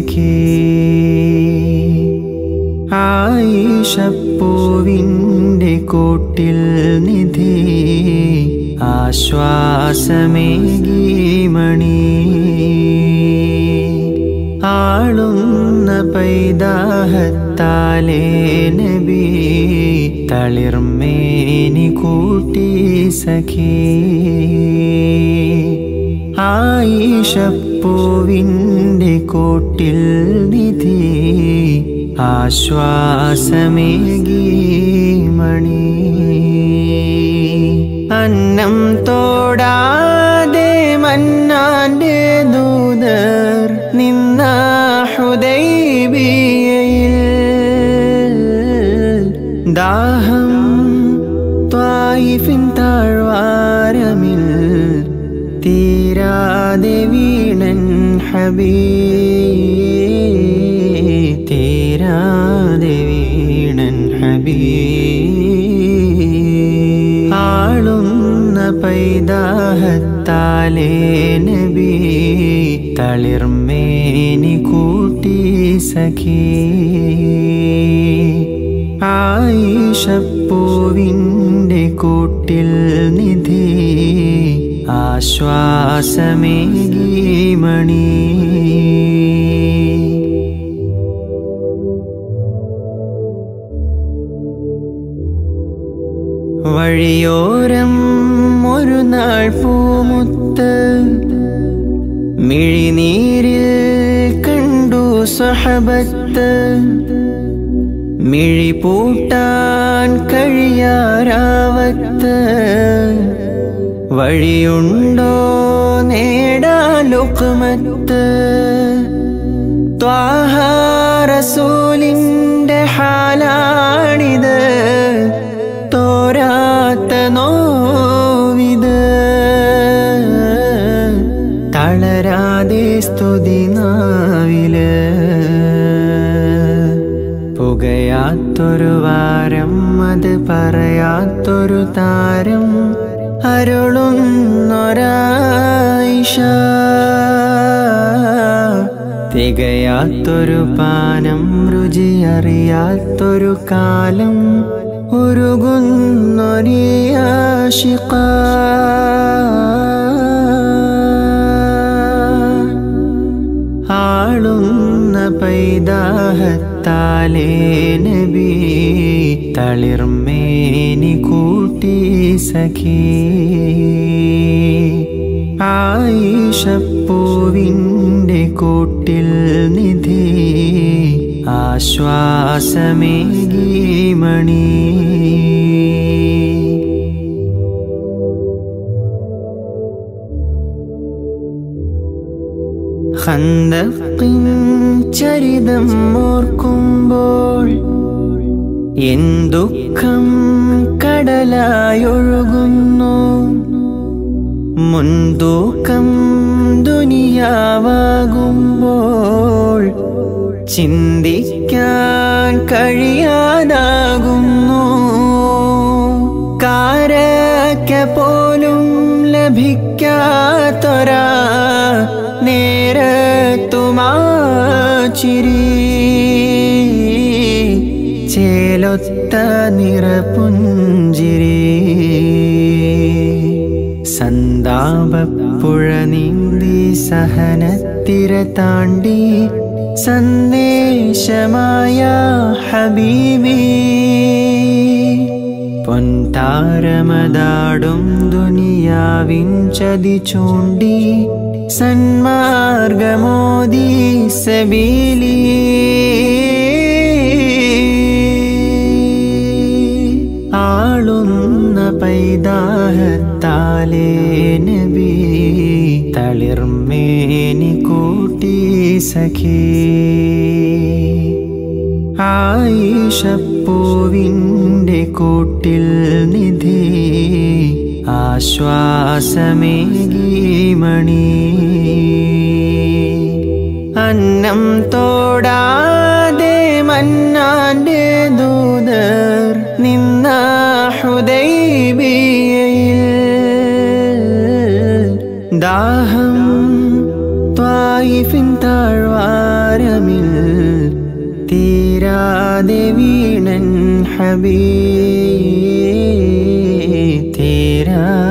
സഖേ ആയിഷപ്പൂവിൻ്റെ കൂട്ടിൽ നിധി ആശ്വാസമേകി മണി ആളുന്ന പൈതാഹത്താലേ നബി തളിർമേനി കൂട്ടി സഖേ ആയിഷപ്പൂവിൻ്റെ കൂട്ടിൽ നിധി ആശ്വാസമേകി മണി അന്നം തോടാതെ മന്നാന്റെ ദൂതർ നിന്ന ഹുദൈബിയയിൽ ദാഹം ത്വായിഫിൻ താഴ്വാരമിൽ തീരാതെ വീണൻ ഹബീ തീരാതെ വീണൻ ഹബീ ആളുന്ന പൈതാഹത്താലേ നബി തളിർമേനി കൂട്ടി സഖേ ആയിഷപ്പൂവിൻ്റെ കൂട്ടിൽ നിധി ആശ്വാസമേകി മണി വഴിയോരം ഒരു നാൾ പൂമുത്ത് മിഴിനീരിൽ കണ്ടു സഹബത്ത് മിഴി പൂട്ടാൻ കഴിയാരാവത്ത് വഴിയുണ്ടോ നേടാലുക്കുമത്ത് ത്വാഹാരസൂലിൻ്റെ ഹാലാണിത് തോരാത്ത നോവിത് തളരാതെ സ്തുതി നാവില് പുകയാത്തൊരു വാരം അത് പറയാത്തൊരു താരം അരുളുന്നൊരായിഷ തികയാത്തൊരു പാനം രുചിയറിയാത്തൊരു കാലം ഉരുകുന്നൊരിയാശിക്ക ആളുന്ന പൈതാഹത്താലേ നബി തളിർമേനി കൂട്ടി സഖേ ആയിഷപ്പൂവിൻ്റെ കൂട്ടിൽ നിധി ആശ്വാസമേകി മണി ഖന്തഖിൻ ചരിതം ഓർക്കുമ്പോൾ എൻ ദുഃഖം കടലായൊഴുകുന്നു മുൻതൂക്കം ദുനിയാവാകുമ്പോൾ ചിന്തിക്കാൻ കഴിയാതാകുന്നു കാരക്ക പോലും ലഭിക്കാത്തൊരാ നേരത്തുമാച്ചിരി ചേലൊത്ത നിറപുഞ്ചിരി സന്താപപ്പുഴ നീന്തി സഹനത്തിര താണ്ടി സന്ദേശമായ ഹബീബി പൊൻതാരമതാടും ദുനിയാവിൻ ചതി ചൂണ്ടി സന്മാർഗമോദി സബീലി ആളുന്ന പൈതാഹത്താലേ നബി തളിർമേനി കൂട്ടി സഖേ ആയിഷപ്പൂവിൻ്റെ കൂട്ടിൽ നിധി ആശ്വാസമേകി മണി അന്നം തോടാതെ മന്നാന്റെ ദൂതർ നിന്ന ഹുദൈബിയയിൽ ദാഹം ത്വായിഫിൻ താഴ്വാരമിൽ ആലമിൽ തീരാതെ വീണൻ ഹബീ തീരാ